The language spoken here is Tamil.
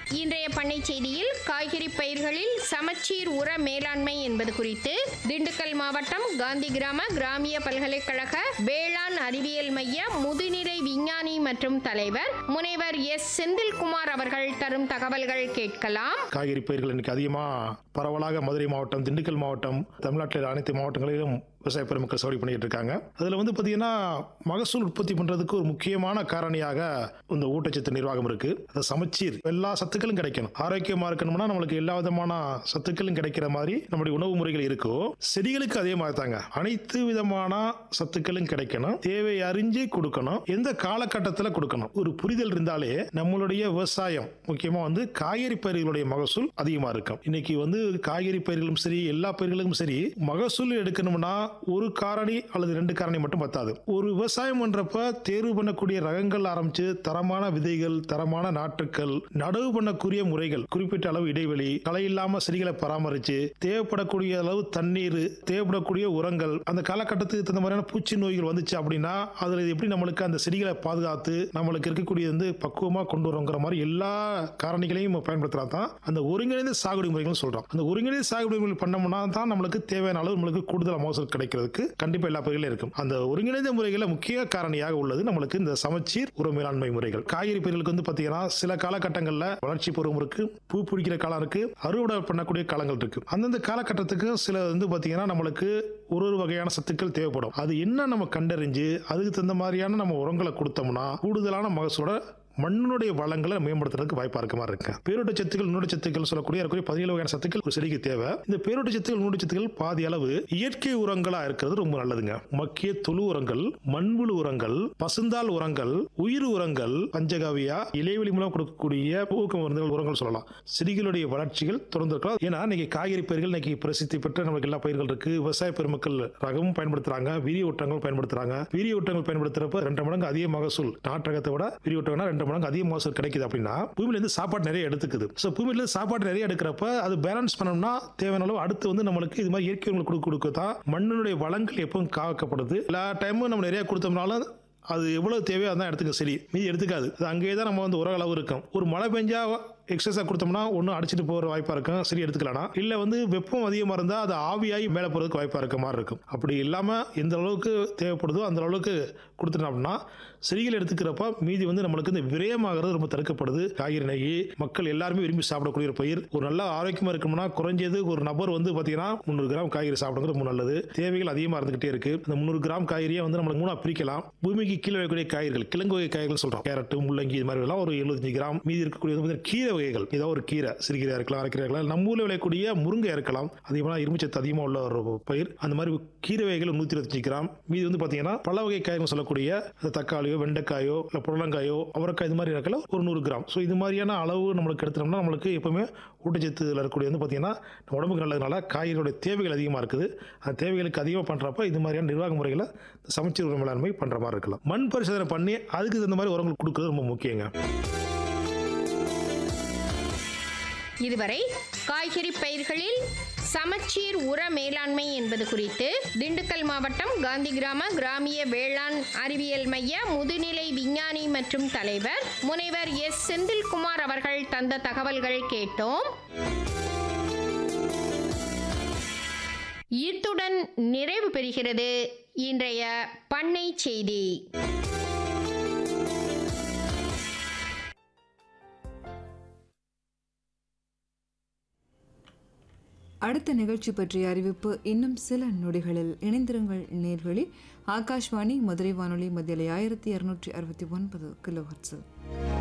இன்றைய பண்ணை செய்தியில் காய்கறி பயிர்களில் சமச்சீர் உர மேலாண்மை என்பது குறித்து திண்டுக்கல் மாவட்டம் காந்தி கிராம கிராமிய பல்கலைக்கழக வேளாண் அறிவியல் மைய முதுநிலை விஞ்ஞானி மற்றும் தலைவர் முனைவர் எஸ் செந்தில்குமார் அவர்கள் தரும் தகவல்கள் கேட்கலாம் காய்கறி பயிர்கள் இன்னைக்கு அதிகமாக பரவலாக மதுரை மாவட்டம் திண்டுக்கல் மாவட்டம் தமிழ்நாட்டில் அனைத்து மாவட்டங்களிலும் விவசாய பெருமக்கள் சோடி பண்ணிட்டு இருக்காங்க அதில் வந்து பார்த்தீங்கன்னா மகசூல் உற்பத்தி பண்ணுறதுக்கு ஒரு முக்கியமான காரணியாக இந்த ஊட்டச்சத்து நிர்வாகம் இருக்கு அது சமச்சீர் எல்லா சத்துக்களும் கிடைக்கணும் ஆரோக்கியமாக இருக்கணும்னா நம்மளுக்கு எல்லா விதமான சத்துக்களும் கிடைக்கிற மாதிரி நம்முடைய உணவு முறைகள் இருக்கோ செடிகளுக்கு அதே மாதிரி தாங்க அனைத்து விதமான சத்துக்களும் கிடைக்கணும் தேவை அறிஞ்சு கொடுக்கணும் எந்த காலகட்டத்தில் கொடுக்கணும் ஒரு புரிதல் இருந்தாலே நம்மளுடைய விவசாயம் முக்கியமா வந்து காய்கறி பயிர்களுடைய மகசூல் அதிகமா இருக்கும் இன்னைக்கு வந்து காய்கறி பயிர்களும் சரி எல்லா பயிர்களுக்கும் சரி மகசூல் எடுக்கணும்னா ஒரு காரணி அல்லது ரெண்டு காரணி மட்டும் பத்தாது ஒரு விவசாயம் பண்றப்ப தேர்வு பண்ணக்கூடிய ரகங்கள் ஆரம்பிச்சு தரமான விதைகள் தரமான நாற்றுக்கள் நடவு பண்ணக்கூடிய முறைகள் குறிப்பிட்ட அளவு இடைவெளி களை இல்லாம செடிகளை பராமரிச்சு தேவைப்படக்கூடிய அளவு தண்ணீர் தேவைப்படக்கூடிய உரங்கள் அந்த காலகட்டத்துக்கு தகுந்த மாதிரியான பூச்சி நோய்கள் வந்துச்சு அப்படின்னா அதுல எப்படி நம்மளுக்கு அந்த செடிகளை பாதுகாத்து நம்மளுக்கு இருக்கக்கூடிய வந்து பக்குவமா கொண்டு வரோங்கிற மாதிரி எல்லா காரணிகளையும் நம்ம பயன்படுத்தினா தான் அந்த ஒருங்கிணைந்த சாகுபடி முறைகள் சொல்றோம் அந்த ஒருங்கிணைந்த சாகுபடி முறைகள் பண்ணோம்னா தான் நம்மளுக்கு தேவையான அளவு நம்மளுக்கு கூடுதல் மகசூல் கிடைக்கிறதுக்கு கண்டிப்பா எல்லா பயிர்களும் இருக்கும் அந்த ஒருங்கிணைந்த முறைகளை முக்கிய காரணியாக உள்ளது நம்மளுக்கு இந்த சமச்சீர் உர மேலாண்மை முறைகள் காய்கறி பயிர்களுக்கு வந்து பாத்தீங்கன்னா சில காலகட்டங்களில் வளர்ச்சி பருவம் இருக்கு பூ பிடிக்கிற காலம் இருக்கு அறுவடை பண்ணக்கூடிய காலங்கள் இருக்கு அந்தந்த காலகட்டத்துக்கு சில வந்து பாத்தீங்கன்னா நம்மளுக்கு ஒரு ஒரு வகையான சத்துக்கள் தேவைப்படும் அது என்ன நம்ம கண்டறிஞ்சு அதுக்கு தகுந்த மாதிரியான நம்ம உரங்களை கொடுத்தோம்னா கூடுதலான மகசூலோட மண்ணுடைய வளங்களை மேம்படுத்துறதுக்கு வாய்ப்பா இருக்க மாதிரி இருக்கு பேரோட்ட சத்துக்கள் நூறு சத்துக்கள் சொல்லக்கூடிய இருக்கக்கூடிய பதினேழு வகையான சத்துக்கள் ஒரு செடிக்கு தேவை இந்த பேரோட்ட சத்துக்கள் நூறு சத்துக்கள் பாதி அளவு இயற்கை உரங்களா இருக்கிறது ரொம்ப நல்லதுங்க மக்கிய தொழு உரங்கள் மண்புழு உரங்கள் பசுந்தாள் உரங்கள் உயிர் உரங்கள் பஞ்சகாவியா இலைவெளி மூலம் கொடுக்கக்கூடிய ஊக்க மருந்துகள் உரங்கள் சொல்லலாம் செடிகளுடைய வளர்ச்சிகள் தொடர்ந்து இருக்கலாம் ஏன்னா இன்னைக்கு காய்கறி பயிர்கள் இன்னைக்கு பிரசித்தி பெற்ற நமக்கு எல்லா பயிர்கள் இருக்கு விவசாய பெருமக்கள் ரகமும் பயன்படுத்துறாங்க வீரிய ஊட்டங்கள் பயன்படுத்துறாங்க வீரிய ஊட்டங்கள் பயன்படுத்துறப்ப ரெண்டு மடங்கு அதிக மகசூல் நாட்டகத்தை விட வீரிய ஊட்டம்னா ரெண்டு மடங்கு அதிக மகசூல் கிடைக்குது அப்படின்னா பூமியில இருந்து சாப்பாடு நிறைய எடுத்துக்குது ஸோ பூமியில இருந்து சாப்பாடு நிறைய எடுக்கிறப்ப அது பேலன்ஸ் பண்ணணும்னா தேவையான அளவு அடுத்து வந்து நம்மளுக்கு இது மாதிரி இயற்கை உரங்கள் கொடுக்க கொடுக்க தான் மண்ணினுடைய வளங்கள் எப்பவும் காக்கப்படுது எல்லா டைமும் நம்ம நிறைய கொடுத்தோம்னாலும் அது எவ்வளவு தேவையோ அதான் எடுத்துக்க சரி மீதி எடுத்துக்காது அது அங்கேயே தான் நம்ம வந்து உர அளவு இருக்கும் ஒரு மழை பெஞ்சா எக்ஸஸாக கொடுத்தோம்னா ஒன்றும் அடிச்சிட்டு போகிற வாய்ப்பாக இருக்கும் சரி எடுத்துக்கலாம் இல்லை வந்து வெப்பம் அதிகமாக இருந்தால் அது ஆவியாகி மேலே போகிறதுக்கு வாய்ப்பாக இருக்க மாதிரி இருக்கும் அப்படி இல்லாமல் எந்த அளவுக்கு தேவைப்படுதோ அந்த அளவுக்கு கொடுத்துட்டோம் அப்படின்னா செடிகள் எடுத்துக்கிறப்ப மீதி வந்து நம்மளுக்கு இந்த விரயமாகிறது ரொம்ப தடுக்கப்படுது காய்கறி நெய் மக்கள் எல்லாருமே விரும்பி சாப்பிடக்கூடிய ஒரு பயிர் ஒரு நல்ல ஆரோக்கியமாக இருக்கணும்னா குறைஞ்சது ஒரு நபர் வந்து பார்த்தீங்கன்னா முந்நூறு கிராம் காய்கறி சாப்பிடுறது ரொம்ப நல்லது தேவைகள் அதிகமாக இருந்துகிட்டே இருக்கு இந்த முந்நூறு கிராம் காய்கறியை வந்து நம்மளுக்கு மூணா பிரிக்கலாம் பூமிக்கு கீழே வைக்கக்கூடிய காய்கறிகள் கிழங்கு வகை காய்கறிகள் சொல்கிறோம் கேரட்டு முள்ளங்கி இது மாதிரி எல்லாம் ஒரு எழுபத்தஞ்சு கிராம் மீதி இருக்கக்கூடிய வந்து கீரை வகைகள் ஏதோ ஒரு கீரை சிறுகீரை இருக்கலாம் அரைக்கீரை இருக்கலாம் நம்ம ஊரில் விளையக்கூடிய முருங்கை இருக்கலாம் அதிகமாக இரும்புச்சத்து அதிகமாக உள்ள ஒரு பயிர் அந்த மாதிரி கீரை வகைகள் நூற்றி இருபத்தஞ்சு கிராம் மீதி வந்து பார்த்தீங்கன்னா பல வகை காய்கறிகள் சொல்லக்கூடிய அந்த தக்காளியோ வெண்டைக்காயோ இல்லை புடலங்காயோ அவரைக்காய் இது மாதிரி இருக்கல ஒரு நூறு கிராம் ஸோ இது மாதிரியான அளவு நம்மளுக்கு எடுத்துட்டோம்னா நம்மளுக்கு எப்பவுமே ஊட்டச்சத்தில் இருக்கக்கூடிய வந்து பார்த்தீங்கன்னா நம்ம உடம்புக்கு நல்லதுனால காய்கறியோட தேவைகள் அதிகமாக இருக்குது அந்த தேவைகளுக்கு அதிகமாக பண்ணுறப்ப இது மாதிரியான நிர்வாக முறைகளை சமச்சீர் உர மேலாண்மை பண்ணுற மாதிரி இருக்கலாம் மண் பரிசோதனை பண்ணி அதுக்கு தகுந்த மாதிரி உரங்கள் கொடுக்குறது ரொம்ப முக்கியங்க இதுவரை காய்கறி பயிர்களில் சமச்சீர் உர மேலாண்மை என்பது குறித்து திண்டுக்கல் மாவட்டம் காந்தி கிராம கிராமிய வேளாண் அறிவியல் மைய முதுநிலை விஞ்ஞானி மற்றும் தலைவர் முனைவர் எஸ் செந்தில்குமார் அவர்கள் தந்த தகவல்கள் கேட்டோம் இத்துடன் நிறைவு பெறுகிறது இன்றைய பண்ணை செய்தி அடுத்த நிகழ்ச்சி பற்றிய அறிவிப்பு இன்னும் சில நொடிகளில் இணைந்திருங்கள் நேர்களில் ஆகாஷ்வாணி மதுரை வானொலி மத்தியில் ஆயிரத்தி இரநூற்றி அறுபத்தி ஒன்பது கிலோ ஹர்ட்ஸில்